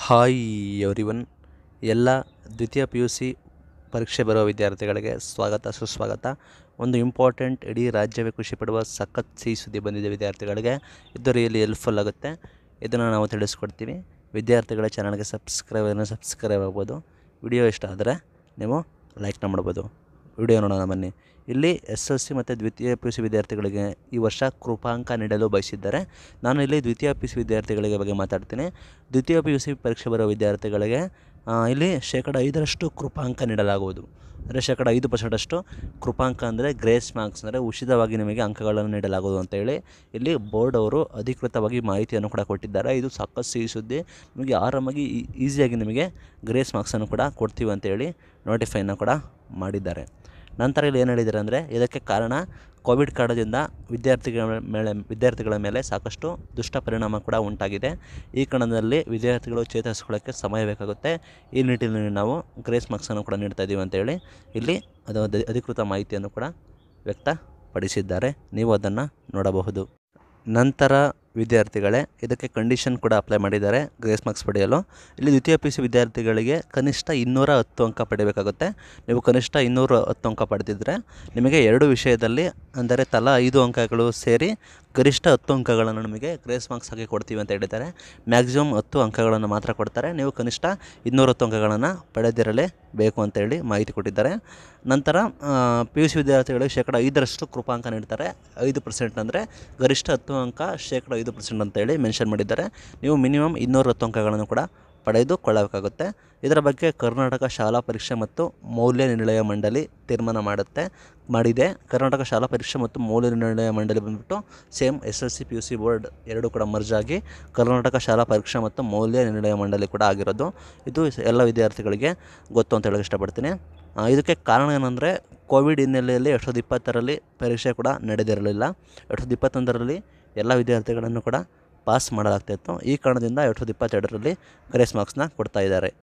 hi everyone ಎಲ್ಲ ದ್ವಿತೀಯ P U C ಪರೀಕ್ಷೆ ಬರುವ ವಿದ್ಯಾರ್ಥಿಗಳಿಗೆ ಸ್ವಾಗತ ಸುಸ್ವಾಗತ ಒಂದು ಇಂಪಾರ್ಟೆಂಟ್ ಇಡೀ ರಾಜ್ಯವೇ ಖುಷಿಪಡುವ ಸಖತ್ ಸಿಹಿ ಸುದ್ದಿ ಬಂದಿದೆ ವಿದ್ಯಾರ್ಥಿಗಳಿಗೆ ಇದು ರಿಯಲಿ ಹೆಲ್ಪ್ಫುಲ್ ಆಗುತ್ತೆ ಇದನ್ನು ನಾವು ತಿಳಿಸ್ಕೊಡ್ತೀವಿ ವಿದ್ಯಾರ್ಥಿಗಳ ಚಾನಲ್ಗೆ ಸಬ್ಸ್ಕ್ರೈಬ್ ಸಬ್ಸ್ಕ್ರೈಬ್ ಆಗ್ಬೋದು ವಿಡಿಯೋ ಇಷ್ಟ ಆದರೆ ನೀವು ಲೈಕ್ನ ಮಾಡ್ಬೋದು ವಿಡಿಯೋ ನೋಡೋಣ ಬನ್ನಿ ಇಲ್ಲಿ ಎಸ್ ಎಲ್ ಸಿ ಮತ್ತು ದ್ವಿತೀಯ ಪಿ ಯು ಸಿ ವಿದ್ಯಾರ್ಥಿಗಳಿಗೆ ಈ ವರ್ಷ ಕೃಪಾಂಕ ನೀಡಲು ಬಯಸಿದ್ದಾರೆ ನಾನು ಇಲ್ಲಿ ದ್ವಿತೀಯ ಪಿ ಯು ಸಿ ವಿದ್ಯಾರ್ಥಿಗಳಿಗೆ ಬಗ್ಗೆ ಮಾತಾಡ್ತೀನಿ ದ್ವಿತೀಯ ಪಿ ಯು ಸಿ ಪರೀಕ್ಷೆ ಬರೋ ವಿದ್ಯಾರ್ಥಿಗಳಿಗೆ ಆ, ಇಲ್ಲಿ ಶೇಕಡ ಐದರಷ್ಟು ಕೃಪಾಂಕ ನೀಡಲಾಗುವುದು ಅಂದರೆ ಶೇಕಡ ಐದು ಪರ್ಸೆಂಟಷ್ಟು ಕೃಪಾಂಕ ಅಂದರೆ ಗ್ರೇಸ್ ಮಾರ್ಕ್ಸ್ ಅಂದರೆ ಉಚಿತವಾಗಿ ನಿಮಗೆ ಅಂಕಗಳನ್ನು ನೀಡಲಾಗುವುದು ಅಂತೇಳಿ ಇಲ್ಲಿ ಬೋರ್ಡ್ ಅವರು ಅಧಿಕೃತವಾಗಿ ಮಾಹಿತಿಯನ್ನು ಕೂಡ ಕೊಟ್ಟಿದ್ದಾರೆ ಇದು ಸಾಕಷ್ಟು ಸಿಹಿ ಸುದ್ದಿ ನಿಮಗೆ ಆರಾಮಾಗಿ ಈಸಿಯಾಗಿ ನಿಮಗೆ ಗ್ರೇಸ್ ಮಾರ್ಕ್ಸನ್ನು ಕೂಡ ಕೊಡ್ತೀವಿ ಅಂತೇಳಿ ನೋಟಿಫೈನ ಕೂಡ ಮಾಡಿದ್ದಾರೆ ನಂತರ ಇಲ್ಲಿ ಏನು ಹೇಳಿದ್ದಾರೆ ಅಂದರೆ ಇದಕ್ಕೆ ಕಾರಣ ಕೋವಿಡ್ ಕಾರಣದಿಂದ ವಿದ್ಯಾರ್ಥಿಗಳ ಮೇಲೆ ವಿದ್ಯಾರ್ಥಿಗಳ ಮೇಲೆ ಸಾಕಷ್ಟು ದುಷ್ಟ ಪರಿಣಾಮ ಕೂಡ ಉಂಟಾಗಿದೆ ಈ ಕಾರಣದಲ್ಲಿ ವಿದ್ಯಾರ್ಥಿಗಳು ಚೇತರಿಸ್ಕೊಳ್ಳೋಕ್ಕೆ ಸಮಯ ಬೇಕಾಗುತ್ತೆ ಈ ನಿಟ್ಟಿನಲ್ಲಿ ನಾವು ಗ್ರೇಸ್ ಮಾರ್ಕ್ಸನ್ನು ಕೂಡ ನೀಡ್ತಾ ಇದ್ದೀವಿ ಅಂತೇಳಿ ಇಲ್ಲಿ ಅದು ಅಧಿ- ಅಧಿಕೃತ ಮಾಹಿತಿಯನ್ನು ಕೂಡ ವ್ಯಕ್ತಪಡಿಸಿದ್ದಾರೆ ನೀವು ಅದನ್ನು ನೋಡಬಹುದು ನಂತರ ವಿದ್ಯಾರ್ಥಿಗಳೇ ಇದಕ್ಕೆ ಕಂಡೀಷನ್ ಕೂಡ ಅಪ್ಲೈ ಮಾಡಿದ್ದಾರೆ ಗ್ರೇಸ್ ಮಾರ್ಕ್ಸ್ ಪಡೆಯಲು ಇಲ್ಲಿ ದ್ವಿತೀಯ ಪಿ ಯು ಸಿ ವಿದ್ಯಾರ್ಥಿಗಳಿಗೆ ಕನಿಷ್ಠ ಇನ್ನೂರ ಹತ್ತು ಅಂಕ ಪಡೆಯಬೇಕಾಗುತ್ತೆ ನೀವು ಕನಿಷ್ಠ ಇನ್ನೂರ ಹತ್ತು ಅಂಕ ಪಡೆದಿದ್ದರೆ ನಿಮಗೆ ಎರಡು ವಿಷಯದಲ್ಲಿ ಅಂದರೆ ತಲಾ ಐದು ಅಂಕಗಳು ಸೇರಿ ಗರಿಷ್ಠ ಹತ್ತು ಅಂಕಗಳನ್ನು ನಿಮಗೆ ಗ್ರೇಸ್ ಮಾರ್ಕ್ಸ್ ಆಗಿ ಕೊಡ್ತೀವಿ ಅಂತ ಹೇಳಿದ್ದಾರೆ ಮ್ಯಾಕ್ಸಿಮಮ್ ಹತ್ತು ಅಂಕಗಳನ್ನು ಮಾತ್ರ ಕೊಡ್ತಾರೆ ನೀವು ಕನಿಷ್ಠ ಇನ್ನೂರ ಹತ್ತು ಅಂಕಗಳನ್ನು ಪಡೆದಿರಲೇಬೇಕು ಅಂತೇಳಿ ಮಾಹಿತಿ ಕೊಟ್ಟಿದ್ದಾರೆ ನಂತರ ಪಿ ಯು ಸಿ ವಿದ್ಯಾರ್ಥಿಗಳಿಗೆ ಶೇಕಡ ಐದರಷ್ಟು ಕೃಪಾಂಕ ನೀಡ್ತಾರೆ ಐದು ಪರ್ಸೆಂಟ್ ಅಂದರೆ ಗರಿಷ್ಠ ಹತ್ತು ಅಂಕ ಶೇಕಡ ಐದು ಪರ್ಸೆಂಟ್ ಅಂತೇಳಿ ಮೆನ್ಷನ್ ಮಾಡಿದ್ದಾರೆ ನೀವು ಮಿನಿಮಮ್ ಇನ್ನೂರ ಹತ್ತು ಅಂಕಗಳನ್ನು ಕೂಡ ಪಡೆದುಕೊಳ್ಳಬೇಕಾಗುತ್ತೆ ಇದರ ಬಗ್ಗೆ ಕರ್ನಾಟಕ ಶಾಲಾ ಪರೀಕ್ಷೆ ಮತ್ತು ಮೌಲ್ಯ ನಿರ್ಣಯ ಮಂಡಳಿ ತೀರ್ಮಾನ ಮಾಡುತ್ತೆ ಮಾಡಿದೆ ಕರ್ನಾಟಕ ಶಾಲಾ ಪರೀಕ್ಷೆ ಮತ್ತು ಮೌಲ್ಯ ನಿರ್ಣಯ ಮಂಡಳಿ ಬಂದ್ಬಿಟ್ಟು same S L C P U C board ಎರಡು ಕೂಡ ಮರ್ಜ್ ಆಗಿ ಕರ್ನಾಟಕ ಶಾಲಾ ಪರೀಕ್ಷೆ ಮತ್ತು ಮೌಲ್ಯ ನಿರ್ಣಯ ಮಂಡಳಿ ಕೂಡ ಆಗಿರೋದು ಇದು ಎಲ್ಲ ವಿದ್ಯಾರ್ಥಿಗಳಿಗೆ ಗೊತ್ತು ಅಂತ ಹೇಳಕ್ಕೆ ಇಷ್ಟಪಡ್ತೀನಿ ಆ, ಇದಕ್ಕೆ ಕಾರಣ ಏನಂದರೆ ಕೋವಿಡ್ ಹಿನ್ನೆಲೆಯಲ್ಲಿ ಎರಡು ಸಾವಿರದ ಇಪ್ಪತ್ತರಲ್ಲಿ ಪರೀಕ್ಷೆ ಕೂಡ ನಡೆದಿರಲಿಲ್ಲ ಎರಡು ಸಾವಿರದ ಇಪ್ಪತ್ತೊಂದರಲ್ಲಿ ಎಲ್ಲ ವಿದ್ಯಾರ್ಥಿಗಳನ್ನು ಕೂಡ ಪಾಸ್ ಮಾಡಲಾಗ್ತಾಯಿತ್ತು ಈ ಕಾರಣದಿಂದ ಎರಡು ಸಾವಿರದ ಇಪ್ಪತ್ತೆರಡರಲ್ಲಿ ಗ್ರೇಸ್ ಮಾರ್ಕ್ಸ್ನ ಕೊಡ್ತಾ ಇದ್ದಾರೆ